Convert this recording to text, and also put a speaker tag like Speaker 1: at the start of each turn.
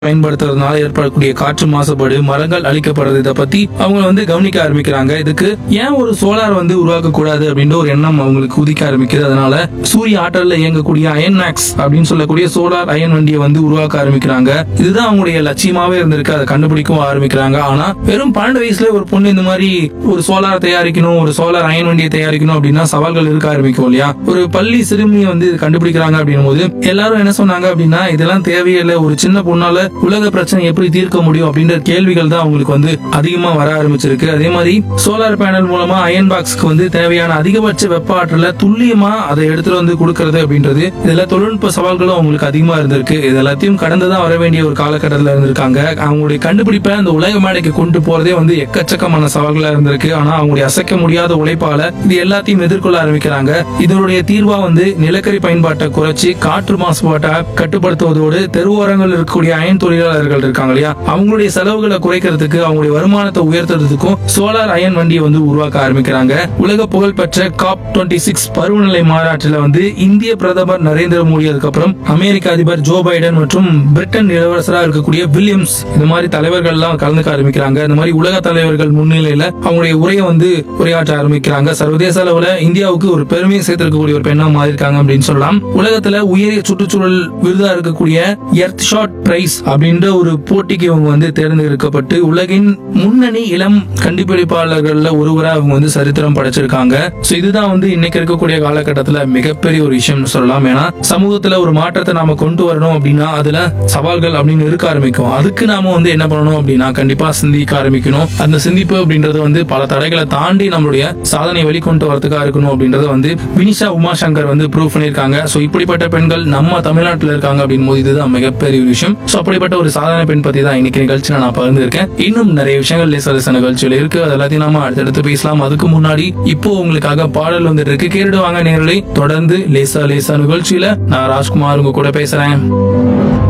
Speaker 1: பயன்படுத்துறதுனால ஏற்படக்கூடிய காற்று மாசுபாடு மரங்கள் அழிக்கப்படுறது இதை பத்தி அவங்க வந்து கவனிக்க ஆரம்பிக்கிறாங்க இதுக்கு ஏன் ஒரு சோலார் வந்து உருவாக்க கூடாது அப்படின்ற ஒரு எண்ணம் அவங்களுக்கு உதிக்க ஆரம்பிக்குது அதனால சூரிய ஆற்றல்ல இயங்கக்கூடிய அயன் மேக்ஸ் அப்படின்னு சொல்லக்கூடிய சோலார் அயன் வண்டியை வந்து உருவாக்க ஆரம்பிக்கிறாங்க இதுதான் அவங்களுடைய லட்சியமாவே இருந்திருக்கு அதை கண்டுபிடிக்கவும் ஆரம்பிக்கிறாங்க ஆனா வெறும் பன்னெண்டு வயசுல ஒரு பொண்ணு இந்த மாதிரி ஒரு சோலார் தயாரிக்கணும் ஒரு சோலார் அயன் வண்டியை தயாரிக்கணும் அப்படின்னா சவால்கள் இருக்க ஆரம்பிக்கும் இல்லையா ஒரு பள்ளி சிறுமியை வந்து இது கண்டுபிடிக்கிறாங்க அப்படின்னும் போது எல்லாரும் என்ன சொன்னாங்க அப்படின்னா இதெல்லாம் தேவையில்லை ஒரு சின்ன பொண்ணால உலக பிரச்சனை எப்படி தீர்க்க முடியும் அப்படின்ற கேள்விகள் தான் அவங்களுக்கு வந்து அதிகமா வர ஆரம்பிச்சிருக்கு அதே மாதிரி சோலார் பேனல் மூலமா அயன் பாக்ஸ்க்கு வந்து தேவையான அதிகபட்ச வெப்ப ஆற்றல துல்லியமா அதை எடுத்துட்டு வந்து கொடுக்கறது அப்படின்றது இதுல தொழில்நுட்ப சவால்களும் அவங்களுக்கு அதிகமா இருந்திருக்கு இது எல்லாத்தையும் கடந்துதான் வர வேண்டிய ஒரு காலகட்டத்துல இருந்திருக்காங்க அவங்களுடைய கண்டுபிடிப்பை அந்த உலக மேடைக்கு கொண்டு போறதே வந்து எக்கச்சக்கமான சவால்களா இருந்திருக்கு ஆனா அவங்களுடைய அசைக்க முடியாத உழைப்பால இது எல்லாத்தையும் எதிர்கொள்ள ஆரம்பிக்கிறாங்க இதனுடைய தீர்வா வந்து நிலக்கரி பயன்பாட்டை குறைச்சி காற்று மாசுபாட்டை கட்டுப்படுத்துவதோடு தெருவோரங்கள் இருக்கக்கூடிய அயன் தொழிலாளர்கள் இருக்காங்க இல்லையா அவங்களுடைய செலவுகளை குறைக்கிறதுக்கு அவங்களுடைய வருமானத்தை உயர்த்துறதுக்கும் சோலார் அயன் வண்டியை வந்து உருவாக்க ஆரம்பிக்கிறாங்க உலக புகழ்பெற்ற காப் டுவெண்ட்டி சிக்ஸ் பருவநிலை மாநாட்டில் வந்து இந்திய பிரதமர் நரேந்திர மோடி அதுக்கப்புறம் அமெரிக்க அதிபர் ஜோ பைடன் மற்றும் பிரிட்டன் இளவரசராக இருக்கக்கூடிய வில்லியம்ஸ் இந்த மாதிரி தலைவர்கள் எல்லாம் கலந்துக்க ஆரம்பிக்கிறாங்க இந்த மாதிரி உலக தலைவர்கள் முன்னிலையில அவங்களுடைய உரையை வந்து உரையாற்ற ஆரம்பிக்கிறாங்க சர்வதேச அளவுல இந்தியாவுக்கு ஒரு பெருமையை சேர்த்திருக்கக்கூடிய ஒரு பெண்ணா மாறி இருக்காங்க அப்படின்னு சொல்லலாம் உலகத்துல உயரிய சுற்றுச்சூழல் விருதா இருக்கக்கூடிய எர்த் ஷாட் பிரைஸ் அப்படின்ற ஒரு போட்டிக்கு இவங்க வந்து தேர்ந்தெடுக்கப்பட்டு உலகின் முன்னணி இளம் கண்டுபிடிப்பாளர்கள்ல ஒருவரா அவங்க வந்து சரித்திரம் படைச்சிருக்காங்க சோ இதுதான் வந்து இன்னைக்கு இருக்கக்கூடிய காலகட்டத்துல மிகப்பெரிய ஒரு விஷயம் சொல்லலாம் ஏன்னா சமூகத்துல ஒரு மாற்றத்தை நாம கொண்டு வரணும் அப்படின்னா அதுல சவால்கள் அப்படின்னு இருக்க ஆரம்பிக்கும் அதுக்கு நாம வந்து என்ன பண்ணணும் அப்படின்னா கண்டிப்பா சிந்திக்க ஆரம்பிக்கணும் அந்த சிந்திப்பு அப்படின்றது வந்து பல தடைகளை தாண்டி நம்மளுடைய சாதனை வெளிக்கொண்டு வரதுக்காக இருக்கணும் அப்படின்றத வந்து வினிஷா உமாசங்கர் வந்து ப்ரூவ் பண்ணிருக்காங்க சோ இப்படிப்பட்ட பெண்கள் நம்ம தமிழ்நாட்டுல இருக்காங்க அப்படின் போது இதுதான் மிகப்பெரிய ஒரு விஷயம் சோ அப்படிப்பட்ட ஒரு சாதாரண பெண் பத்தி தான் இன்னைக்கு நிகழ்ச்சியில நான் பகிர்ந்திருக்கேன் இன்னும் நிறைய விஷயங்கள் லேச லேச நிகழ்ச்சியில் இருக்கு அது எல்லாத்தையும் நாம அடுத்தடுத்து பேசலாம் அதுக்கு முன்னாடி இப்போ உங்களுக்காக பாடல் வந்துட்டு இருக்கு கேட்டுடுவாங்க நேரலை தொடர்ந்து லேசா லேசா நிகழ்ச்சியில நான் ராஜ்குமார் உங்க கூட பேசுறேன்